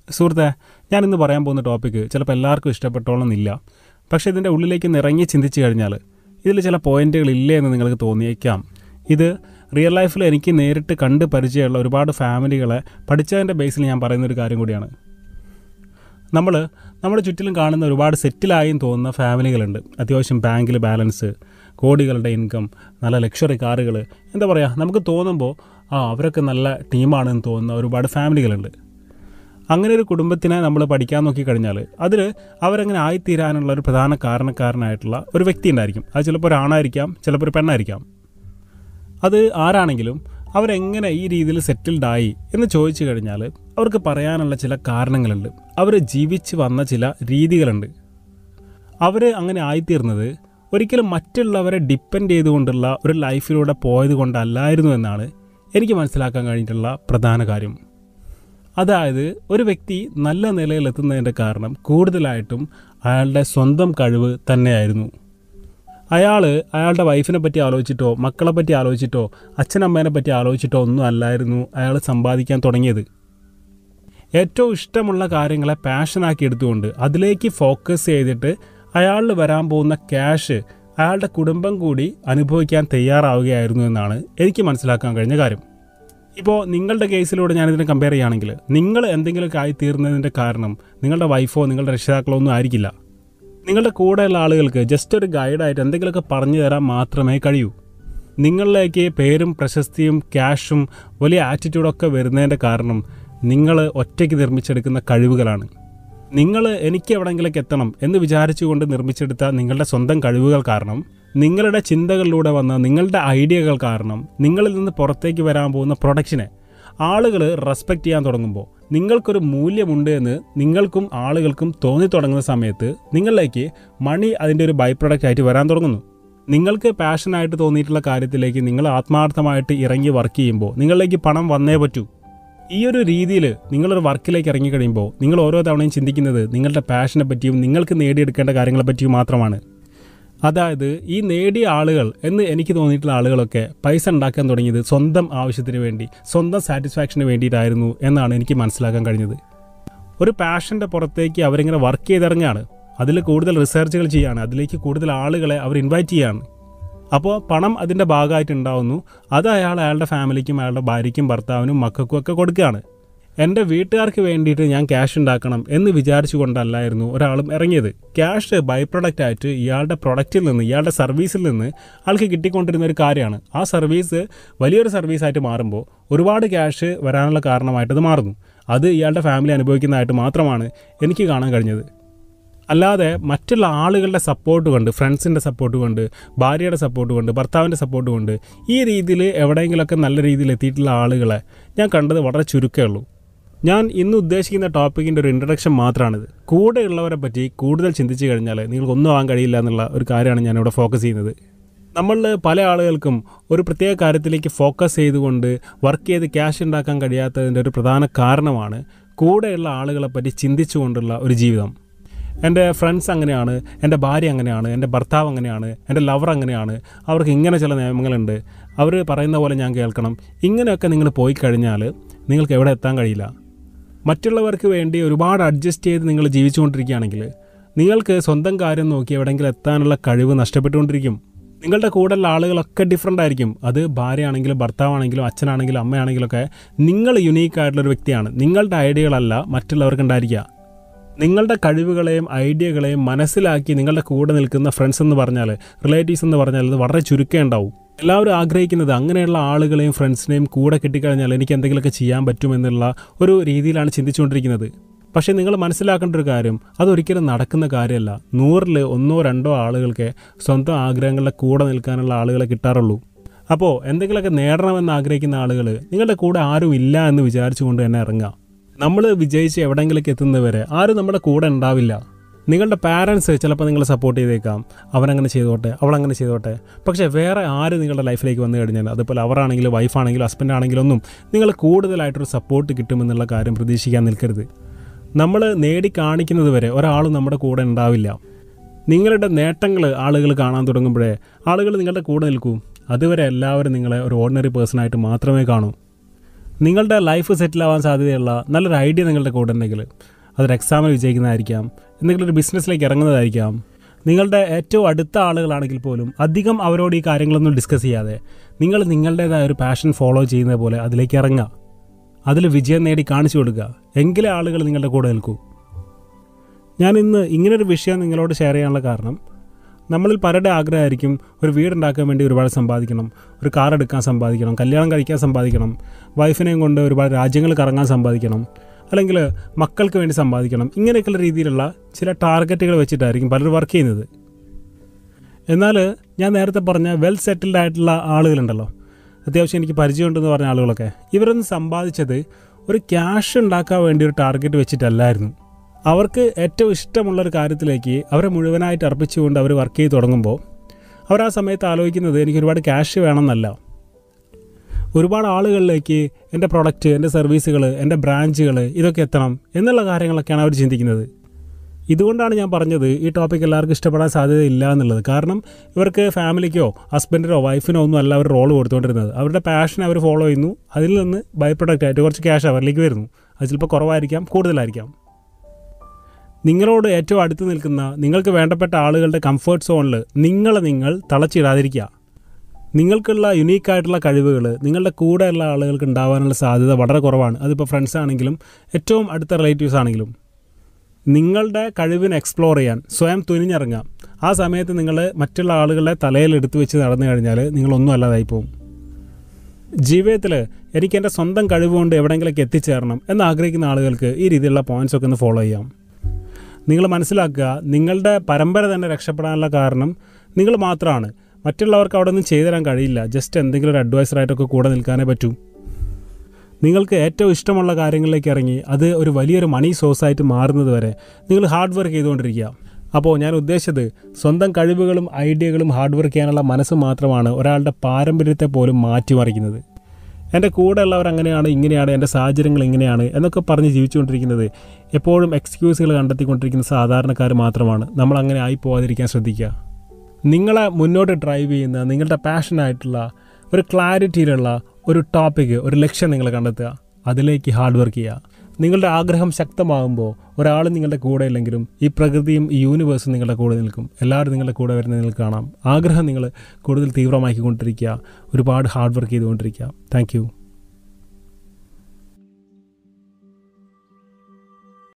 സുഹൃത്തെ ഞാനിന്ന് പറയാൻ പോകുന്ന ടോപ്പിക്ക് ചിലപ്പോൾ എല്ലാവർക്കും ഇഷ്ടപ്പെട്ടോളണമെന്നില്ല പക്ഷേ ഇതിൻ്റെ ഉള്ളിലേക്ക് നിറങ്ങി ചിന്തിച്ചു കഴിഞ്ഞാൽ ഇതിൽ ചില പോയിന്റുകൾ ഇല്ലേ എന്ന് നിങ്ങൾക്ക് തോന്നിയേക്കാം ഇത് റിയൽ ലൈഫിൽ എനിക്ക് നേരിട്ട് കണ്ട് പരിചയമുള്ള ഒരുപാട് ഫാമിലികളെ പഠിച്ചതിൻ്റെ ബേസിൽ ഞാൻ പറയുന്ന ഒരു കാര്യം കൂടിയാണ് നമ്മൾ നമ്മുടെ ചുറ്റിലും കാണുന്ന ഒരുപാട് സെറ്റിലായും തോന്നുന്ന ഫാമിലികളുണ്ട് അത്യാവശ്യം ബാങ്കിൽ ബാലൻസ് കോടികളുടെ ഇൻകം നല്ല ലക്ഷറി കാറുകൾ എന്താ പറയുക നമുക്ക് തോന്നുമ്പോൾ ആ അവരൊക്കെ നല്ല ടീമാണെന്ന് തോന്നുന്ന ഒരുപാട് ഫാമിലികളുണ്ട് അങ്ങനെ ഒരു കുടുംബത്തിനെ നമ്മൾ പഠിക്കാൻ നോക്കിക്കഴിഞ്ഞാൽ അതിൽ അവരങ്ങനെ ആയിത്തീരാനുള്ള ഒരു പ്രധാന കാരണക്കാരനായിട്ടുള്ള ഒരു വ്യക്തി ഉണ്ടായിരിക്കും അത് ചിലപ്പോൾ ഒരു ആണായിരിക്കാം ചിലപ്പോൾ ഒരു പെണ്ണായിരിക്കാം അത് ആരാണെങ്കിലും അവരെങ്ങനെ ഈ രീതിയിൽ സെറ്റിൽഡ് ആയി എന്ന് ചോദിച്ചു കഴിഞ്ഞാൽ അവർക്ക് പറയാനുള്ള ചില കാരണങ്ങളുണ്ട് അവർ ജീവിച്ച് വന്ന ചില രീതികളുണ്ട് അവർ അങ്ങനെ ആയിത്തീർന്നത് ഒരിക്കലും മറ്റുള്ളവരെ ഡിപ്പെൻഡ് ചെയ്തുകൊണ്ടുള്ള ഒരു ലൈഫിലൂടെ പോയത് കൊണ്ടല്ലായിരുന്നു എന്നാണ് എനിക്ക് മനസ്സിലാക്കാൻ കഴിഞ്ഞിട്ടുള്ള പ്രധാന കാര്യം അതായത് ഒരു വ്യക്തി നല്ല നിലയിലെത്തുന്നതിൻ്റെ കാരണം കൂടുതലായിട്ടും അയാളുടെ സ്വന്തം കഴിവ് തന്നെയായിരുന്നു അയാൾ അയാളുടെ വൈഫിനെ പറ്റി ആലോചിച്ചിട്ടോ മക്കളെ പറ്റി ആലോചിച്ചിട്ടോ അച്ഛനമ്മേനെ പറ്റി ആലോചിച്ചിട്ടോ ഒന്നും അല്ലായിരുന്നു അയാൾ സമ്പാദിക്കാൻ തുടങ്ങിയത് ഏറ്റവും ഇഷ്ടമുള്ള കാര്യങ്ങളെ പാഷനാക്കി എടുത്തുകൊണ്ട് അതിലേക്ക് ഫോക്കസ് ചെയ്തിട്ട് അയാളിൽ വരാൻ പോകുന്ന ക്യാഷ് അയാളുടെ കുടുംബം കൂടി അനുഭവിക്കാൻ തയ്യാറാവുകയായിരുന്നു എന്നാണ് എനിക്ക് മനസ്സിലാക്കാൻ കഴിഞ്ഞ കാര്യം ഇപ്പോൾ നിങ്ങളുടെ കേസിലൂടെ ഞാനിതിനെ കമ്പയർ ചെയ്യുകയാണെങ്കിൽ നിങ്ങൾ എന്തെങ്കിലുമൊക്കെ ആയി തീർന്നതിൻ്റെ കാരണം നിങ്ങളുടെ വൈഫോ നിങ്ങളുടെ രക്ഷിതാക്കളോ ഒന്നും ആയിരിക്കില്ല നിങ്ങളുടെ കൂടെയുള്ള ആളുകൾക്ക് ജസ്റ്റ് ഒരു ഗൈഡായിട്ട് എന്തെങ്കിലുമൊക്കെ പറഞ്ഞു തരാൻ മാത്രമേ കഴിയൂ നിങ്ങളിലേക്ക് പേരും പ്രശസ്തിയും ക്യാഷും വലിയ ആറ്റിറ്റ്യൂഡൊക്കെ വരുന്നതിൻ്റെ കാരണം നിങ്ങൾ ഒറ്റയ്ക്ക് നിർമ്മിച്ചെടുക്കുന്ന കഴിവുകളാണ് നിങ്ങൾ എനിക്ക് എവിടെയെങ്കിലേക്ക് എത്തണം എന്ന് വിചാരിച്ചുകൊണ്ട് നിർമ്മിച്ചെടുത്ത നിങ്ങളുടെ സ്വന്തം കഴിവുകൾ കാരണം നിങ്ങളുടെ ചിന്തകളിലൂടെ വന്ന നിങ്ങളുടെ ഐഡിയകൾ കാരണം നിങ്ങളിൽ നിന്ന് പുറത്തേക്ക് വരാൻ പോകുന്ന പ്രൊഡക്ഷനെ ആളുകൾ റെസ്പെക്റ്റ് ചെയ്യാൻ തുടങ്ങുമ്പോൾ നിങ്ങൾക്കൊരു മൂല്യമുണ്ട് എന്ന് നിങ്ങൾക്കും ആളുകൾക്കും തോന്നി തുടങ്ങുന്ന സമയത്ത് നിങ്ങളിലേക്ക് മണി അതിൻ്റെ ഒരു ബൈ പ്രൊഡക്റ്റ് ആയിട്ട് വരാൻ തുടങ്ങുന്നു നിങ്ങൾക്ക് പാഷനായിട്ട് തോന്നിയിട്ടുള്ള കാര്യത്തിലേക്ക് നിങ്ങൾ ആത്മാർത്ഥമായിട്ട് ഇറങ്ങി വർക്ക് ചെയ്യുമ്പോൾ നിങ്ങളിലേക്ക് പണം വന്നേ പറ്റൂ ഈ ഒരു രീതിയിൽ നിങ്ങളൊരു വർക്കിലേക്ക് ഇറങ്ങി കഴിയുമ്പോൾ നിങ്ങൾ ഓരോ തവണയും ചിന്തിക്കുന്നത് നിങ്ങളുടെ പാഷനെ പറ്റിയും നിങ്ങൾക്ക് നേടിയെടുക്കേണ്ട കാര്യങ്ങളെ പറ്റിയും മാത്രമാണ് അതായത് ഈ നേടിയ ആളുകൾ എന്ന് എനിക്ക് തോന്നിയിട്ടുള്ള ആളുകളൊക്കെ പൈസ ഉണ്ടാക്കാൻ തുടങ്ങിയത് സ്വന്തം ആവശ്യത്തിന് വേണ്ടി സ്വന്തം സാറ്റിസ്ഫാക്ഷന് വേണ്ടിയിട്ടായിരുന്നു എന്നാണ് എനിക്ക് മനസ്സിലാക്കാൻ കഴിഞ്ഞത് ഒരു പാഷൻ്റെ പുറത്തേക്ക് അവരിങ്ങനെ വർക്ക് ചെയ്തിറങ്ങുകയാണ് അതിൽ കൂടുതൽ റിസർച്ചുകൾ ചെയ്യാണ് അതിലേക്ക് കൂടുതൽ ആളുകളെ അവർ ഇൻവൈറ്റ് ചെയ്യാണ് അപ്പോൾ പണം അതിൻ്റെ ഭാഗമായിട്ട് ഉണ്ടാവുന്നു അത് അയാൾ അയാളുടെ ഫാമിലിക്കും അയാളുടെ ഭാര്യയ്ക്കും ഭർത്താവിനും മക്കൾക്കും ഒക്കെ കൊടുക്കുകയാണ് എൻ്റെ വീട്ടുകാർക്ക് വേണ്ടിയിട്ട് ഞാൻ ക്യാഷ് ഉണ്ടാക്കണം എന്ന് വിചാരിച്ചു കൊണ്ടല്ലായിരുന്നു ഒരാളും ഇറങ്ങിയത് ക്യാഷ് ബൈ പ്രൊഡക്റ്റ് ആയിട്ട് ഇയാളുടെ പ്രൊഡക്റ്റിൽ നിന്ന് ഇയാളുടെ സർവീസിൽ നിന്ന് ആൾക്ക് കിട്ടിക്കൊണ്ടിരുന്ന ഒരു കാര്യമാണ് ആ സർവീസ് വലിയൊരു സർവീസായിട്ട് മാറുമ്പോൾ ഒരുപാട് ക്യാഷ് വരാനുള്ള കാരണമായിട്ടത് മാറുന്നു അത് ഇയാളുടെ ഫാമിലി അനുഭവിക്കുന്നതായിട്ട് മാത്രമാണ് എനിക്ക് കാണാൻ കഴിഞ്ഞത് അല്ലാതെ മറ്റുള്ള ആളുകളുടെ സപ്പോർട്ട് കൊണ്ട് ഫ്രണ്ട്സിൻ്റെ സപ്പോർട്ട് കൊണ്ട് ഭാര്യയുടെ സപ്പോർട്ട് കൊണ്ട് ഭർത്താവിൻ്റെ സപ്പോർട്ട് കൊണ്ട് ഈ രീതിയിൽ എവിടെയെങ്കിലുമൊക്കെ നല്ല രീതിയിൽ എത്തിയിട്ടുള്ള ആളുകളെ ഞാൻ കണ്ടത് വളരെ ചുരുക്കമേ ഉള്ളൂ ഞാൻ ഇന്ന് ഉദ്ദേശിക്കുന്ന ടോപ്പിക്കിൻ്റെ ഒരു ഇൻട്രഡക്ഷൻ മാത്രമാണിത് കൂടെയുള്ളവരെ പറ്റി കൂടുതൽ ചിന്തിച്ചു കഴിഞ്ഞാൽ നിങ്ങൾക്കൊന്നും ആവാൻ കഴിയില്ല എന്നുള്ള ഒരു കാര്യമാണ് ഞാനിവിടെ ഫോക്കസ് ചെയ്യുന്നത് നമ്മളിൽ പല ആളുകൾക്കും ഒരു പ്രത്യേക കാര്യത്തിലേക്ക് ഫോക്കസ് ചെയ്തുകൊണ്ട് വർക്ക് ചെയ്ത് ക്യാഷ് ഉണ്ടാക്കാൻ കഴിയാത്തതിൻ്റെ ഒരു പ്രധാന കാരണമാണ് കൂടെയുള്ള ആളുകളെ പറ്റി ചിന്തിച്ചുകൊണ്ടുള്ള ഒരു ജീവിതം എൻ്റെ ഫ്രണ്ട്സ് അങ്ങനെയാണ് എൻ്റെ ഭാര്യ അങ്ങനെയാണ് എൻ്റെ ഭർത്താവ് അങ്ങനെയാണ് എൻ്റെ ലവർ അങ്ങനെയാണ് അവർക്ക് ഇങ്ങനെ ചില നിയമങ്ങളുണ്ട് അവർ പറയുന്ന പോലെ ഞാൻ കേൾക്കണം ഇങ്ങനെയൊക്കെ നിങ്ങൾ പോയി കഴിഞ്ഞാൽ നിങ്ങൾക്ക് എവിടെ എത്താൻ കഴിയില്ല മറ്റുള്ളവർക്ക് വേണ്ടി ഒരുപാട് അഡ്ജസ്റ്റ് ചെയ്ത് നിങ്ങൾ ജീവിച്ചുകൊണ്ടിരിക്കുകയാണെങ്കിൽ നിങ്ങൾക്ക് സ്വന്തം കാര്യം നോക്കി എവിടെയെങ്കിലും എത്താനുള്ള കഴിവ് നഷ്ടപ്പെട്ടുകൊണ്ടിരിക്കും നിങ്ങളുടെ കൂടെയുള്ള ആളുകളൊക്കെ ഡിഫറെൻ്റ് ആയിരിക്കും അത് ഭാര്യയാണെങ്കിലും ഭർത്താവാണെങ്കിലും അച്ഛനാണെങ്കിലും അമ്മയാണെങ്കിലും ഒക്കെ നിങ്ങൾ യുണീക്ക് ആയിട്ടുള്ളൊരു വ്യക്തിയാണ് നിങ്ങളുടെ ഐഡിയകളല്ല മറ്റുള്ളവർക്ക് ഉണ്ടായിരിക്കുക നിങ്ങളുടെ കഴിവുകളെയും ഐഡിയകളെയും മനസ്സിലാക്കി നിങ്ങളുടെ കൂടെ നിൽക്കുന്ന ഫ്രണ്ട്സ് എന്ന് പറഞ്ഞാൽ റിലേറ്റീവ്സ് എന്ന് പറഞ്ഞാൽ അത് വളരെ ചുരുക്കേ ഉണ്ടാവും എല്ലാവരും ആഗ്രഹിക്കുന്നത് അങ്ങനെയുള്ള ആളുകളെയും ഫ്രണ്ട്സിനെയും കൂടെ കിട്ടിക്കഴിഞ്ഞാൽ എനിക്ക് എന്തെങ്കിലുമൊക്കെ ചെയ്യാൻ പറ്റുമെന്നുള്ള ഒരു രീതിയിലാണ് ചിന്തിച്ചുകൊണ്ടിരിക്കുന്നത് പക്ഷേ നിങ്ങൾ മനസ്സിലാക്കേണ്ട ഒരു കാര്യം അതൊരിക്കലും നടക്കുന്ന കാര്യമല്ല നൂറിൽ ഒന്നോ രണ്ടോ ആളുകൾക്ക് സ്വന്തം ആഗ്രഹങ്ങളുടെ കൂടെ നിൽക്കാനുള്ള ആളുകളെ കിട്ടാറുള്ളൂ അപ്പോൾ എന്തെങ്കിലുമൊക്കെ നേടണമെന്ന് ആഗ്രഹിക്കുന്ന ആളുകൾ നിങ്ങളുടെ കൂടെ ആരും ഇല്ല എന്ന് വിചാരിച്ചുകൊണ്ട് തന്നെ ഇറങ്ങുക നമ്മൾ വിജയിച്ച് എവിടെയെങ്കിലേക്ക് എത്തുന്നവരെ ആരും നമ്മുടെ കൂടെ ഉണ്ടാവില്ല നിങ്ങളുടെ പാരൻസ് ചിലപ്പോൾ നിങ്ങളെ സപ്പോർട്ട് ചെയ്തേക്കാം അവനങ്ങനെ ചെയ്തോട്ടെ അവളങ്ങനെ ചെയ്തോട്ടെ പക്ഷേ വേറെ ആര് നിങ്ങളുടെ ലൈഫിലേക്ക് വന്നു കഴിഞ്ഞാൽ അതുപോലെ അവരാണെങ്കിലും വൈഫാണെങ്കിലും ഹസ്ബൻഡ് ആണെങ്കിലും ഒന്നും നിങ്ങൾ കൂടുതലായിട്ടൊരു സപ്പോർട്ട് കിട്ടുമെന്നുള്ള കാര്യം പ്രതീക്ഷിക്കാൻ നിൽക്കരുത് നമ്മൾ നേടി കാണിക്കുന്നത് വരെ ഒരാളും നമ്മുടെ കൂടെ ഉണ്ടാവില്ല നിങ്ങളുടെ നേട്ടങ്ങൾ ആളുകൾ കാണാൻ തുടങ്ങുമ്പോഴേ ആളുകൾ നിങ്ങളുടെ കൂടെ നിൽക്കൂ അതുവരെ എല്ലാവരും നിങ്ങളെ ഒരു ഓർഡിനറി പേഴ്സണായിട്ട് മാത്രമേ കാണൂ നിങ്ങളുടെ ലൈഫ് സെറ്റിൽ ആവാൻ സാധ്യതയുള്ള നല്ലൊരു ഐഡിയ നിങ്ങളുടെ കൂടെ ഉണ്ടെങ്കിൽ അതൊരു എക്സാമിൽ വിജയിക്കുന്നതായിരിക്കാം എന്തെങ്കിലും ഒരു ബിസിനസ്സിലേക്ക് ഇറങ്ങുന്നതായിരിക്കാം നിങ്ങളുടെ ഏറ്റവും അടുത്ത ആളുകളാണെങ്കിൽ പോലും അധികം അവരോട് ഈ കാര്യങ്ങളൊന്നും ഡിസ്കസ് ചെയ്യാതെ നിങ്ങൾ നിങ്ങളുടേതായ ഒരു പാഷൻ ഫോളോ ചെയ്യുന്ന പോലെ അതിലേക്ക് ഇറങ്ങുക അതിൽ വിജയം നേടി കാണിച്ചു കൊടുക്കുക എങ്കിലേ ആളുകൾ നിങ്ങളുടെ കൂടെ നിൽക്കൂ ഞാൻ ഇന്ന് ഇങ്ങനൊരു വിഷയം നിങ്ങളോട് ഷെയർ ചെയ്യാനുള്ള കാരണം നമ്മളിൽ പലരുടെ ആഗ്രഹമായിരിക്കും ഒരു വീടുണ്ടാക്കാൻ വേണ്ടി ഒരുപാട് സമ്പാദിക്കണം ഒരു കാർ എടുക്കാൻ സമ്പാദിക്കണം കല്യാണം കഴിക്കാൻ സമ്പാദിക്കണം വൈഫിനെയും കൊണ്ട് ഒരുപാട് രാജ്യങ്ങൾ കറങ്ങാൻ സമ്പാദിക്കണം അല്ലെങ്കിൽ മക്കൾക്ക് വേണ്ടി സമ്പാദിക്കണം ഇങ്ങനെയൊക്കെയുള്ള രീതിയിലുള്ള ചില ടാർഗറ്റുകൾ വെച്ചിട്ടായിരിക്കും പലരും വർക്ക് ചെയ്യുന്നത് എന്നാൽ ഞാൻ നേരത്തെ പറഞ്ഞ വെൽ സെറ്റിൽഡ് ആയിട്ടുള്ള ആളുകളുണ്ടല്ലോ അത്യാവശ്യം എനിക്ക് പരിചയമുണ്ടെന്ന് പറഞ്ഞ ആളുകളൊക്കെ ഇവരൊന്നും സമ്പാദിച്ചത് ഒരു ക്യാഷ് ഉണ്ടാക്കാൻ വേണ്ടി ഒരു ടാർഗറ്റ് വെച്ചിട്ടല്ലായിരുന്നു അവർക്ക് ഏറ്റവും ഇഷ്ടമുള്ളൊരു കാര്യത്തിലേക്ക് അവരെ മുഴുവനായിട്ട് അർപ്പിച്ചുകൊണ്ട് അവർ വർക്ക് ചെയ്ത് തുടങ്ങുമ്പോൾ അവർ ആ സമയത്ത് ആലോചിക്കുന്നത് എനിക്ക് ഒരുപാട് ക്യാഷ് വേണമെന്നല്ല ഒരുപാട് ആളുകളിലേക്ക് എൻ്റെ പ്രൊഡക്റ്റ് എൻ്റെ സർവീസുകൾ എൻ്റെ ബ്രാഞ്ചുകൾ ഇതൊക്കെ എത്തണം എന്നുള്ള കാര്യങ്ങളൊക്കെയാണ് അവർ ചിന്തിക്കുന്നത് ഇതുകൊണ്ടാണ് ഞാൻ പറഞ്ഞത് ഈ ടോപ്പിക് എല്ലാവർക്കും ഇഷ്ടപ്പെടാൻ സാധ്യതയില്ല എന്നുള്ളത് കാരണം ഇവർക്ക് ഫാമിലിക്കോ ഹസ്ബൻഡിനോ വൈഫിനോ ഒന്നും അല്ല അവർ റോൾ കൊടുത്തുകൊണ്ടിരുന്നത് അവരുടെ പാഷൻ അവർ ഫോളോ ചെയ്യുന്നു അതിൽ നിന്ന് ബൈ പ്രൊഡക്റ്റ് ആയിട്ട് കുറച്ച് ക്യാഷ് അവരിലേക്ക് വരുന്നു അത് ചിലപ്പോൾ കുറവായിരിക്കാം കൂടുതലായിരിക്കാം നിങ്ങളോട് ഏറ്റവും അടുത്ത് നിൽക്കുന്ന നിങ്ങൾക്ക് വേണ്ടപ്പെട്ട ആളുകളുടെ കംഫർട്ട് സോണിൽ നിങ്ങളെ നിങ്ങൾ തളച്ചിടാതിരിക്കുക നിങ്ങൾക്കുള്ള യുണീക്കായിട്ടുള്ള കഴിവുകൾ നിങ്ങളുടെ കൂടെയുള്ള ആളുകൾക്ക് ഉണ്ടാവാനുള്ള സാധ്യത വളരെ കുറവാണ് അതിപ്പോൾ ഫ്രണ്ട്സ് ആണെങ്കിലും ഏറ്റവും അടുത്ത റിലേറ്റീവ്സ് ആണെങ്കിലും നിങ്ങളുടെ കഴിവിനെ എക്സ്പ്ലോർ ചെയ്യാൻ സ്വയം തുനിഞ്ഞിറങ്ങാം ആ സമയത്ത് നിങ്ങൾ മറ്റുള്ള ആളുകളെ തലയിൽ എടുത്തു വെച്ച് നടന്നു കഴിഞ്ഞാൽ നിങ്ങളൊന്നും അല്ലാതായി പോകും ജീവിതത്തിൽ എനിക്ക് എൻ്റെ സ്വന്തം കഴിവ് കൊണ്ട് എവിടെയെങ്കിലേക്ക് എത്തിച്ചേരണം എന്ന് ആഗ്രഹിക്കുന്ന ആളുകൾക്ക് ഈ രീതിയിലുള്ള പോയിന്റ്സ് ഒക്കെ ഒന്ന് ഫോളോ ചെയ്യാം നിങ്ങൾ മനസ്സിലാക്കുക നിങ്ങളുടെ പരമ്പര തന്നെ രക്ഷപ്പെടാനുള്ള കാരണം നിങ്ങൾ മാത്രമാണ് മറ്റുള്ളവർക്ക് അവിടെ ഒന്നും ചെയ്തു തരാൻ കഴിയില്ല ജസ്റ്റ് എന്തെങ്കിലും ഒരു അഡ്വൈസറായിട്ടൊക്കെ കൂടെ നിൽക്കാനേ പറ്റൂ നിങ്ങൾക്ക് ഏറ്റവും ഇഷ്ടമുള്ള കാര്യങ്ങളിലേക്ക് ഇറങ്ങി അത് ഒരു വലിയൊരു മണി സോഴ്സായിട്ട് മാറുന്നത് വരെ നിങ്ങൾ ഹാർഡ് വർക്ക് ചെയ്തുകൊണ്ടിരിക്കുക അപ്പോൾ ഞാൻ ഉദ്ദേശിച്ചത് സ്വന്തം കഴിവുകളും ഐഡിയകളും ഹാർഡ് വർക്ക് ചെയ്യാനുള്ള മനസ്സ് മാത്രമാണ് ഒരാളുടെ പാരമ്പര്യത്തെ പോലും മാറ്റിമറിക്കുന്നത് എൻ്റെ കൂടെയുള്ളവർ അങ്ങനെയാണ് ഇങ്ങനെയാണ് എൻ്റെ സാഹചര്യങ്ങൾ ഇങ്ങനെയാണ് എന്നൊക്കെ പറഞ്ഞ് ജീവിച്ചുകൊണ്ടിരിക്കുന്നത് എപ്പോഴും എക്സ്ക്യൂസുകൾ കണ്ടെത്തിക്കൊണ്ടിരിക്കുന്ന സാധാരണക്കാർ മാത്രമാണ് നമ്മൾ അങ്ങനെ ആയി പോകാതിരിക്കാൻ ശ്രദ്ധിക്കുക നിങ്ങളെ മുന്നോട്ട് ഡ്രൈവ് ചെയ്യുന്ന നിങ്ങളുടെ പാഷനായിട്ടുള്ള ഒരു ക്ലാരിറ്റിയിലുള്ള ഒരു ടോപ്പിക്ക് ഒരു ലക്ഷ്യം നിങ്ങൾ കണ്ടെത്തുക അതിലേക്ക് ഹാർഡ് വർക്ക് ചെയ്യുക നിങ്ങളുടെ ആഗ്രഹം ശക്തമാകുമ്പോൾ ഒരാൾ നിങ്ങളുടെ കൂടെ ഇല്ലെങ്കിലും ഈ പ്രകൃതിയും ഈ യൂണിവേഴ്സും നിങ്ങളുടെ കൂടെ നിൽക്കും എല്ലാവരും നിങ്ങളുടെ കൂടെ വരുന്നത് നിങ്ങൾക്ക് കാണാം ആഗ്രഹം നിങ്ങൾ കൂടുതൽ തീവ്രമാക്കിക്കൊണ്ടിരിക്കുക ഒരുപാട് ഹാർഡ് വർക്ക് ചെയ്തുകൊണ്ടിരിക്കുക താങ്ക്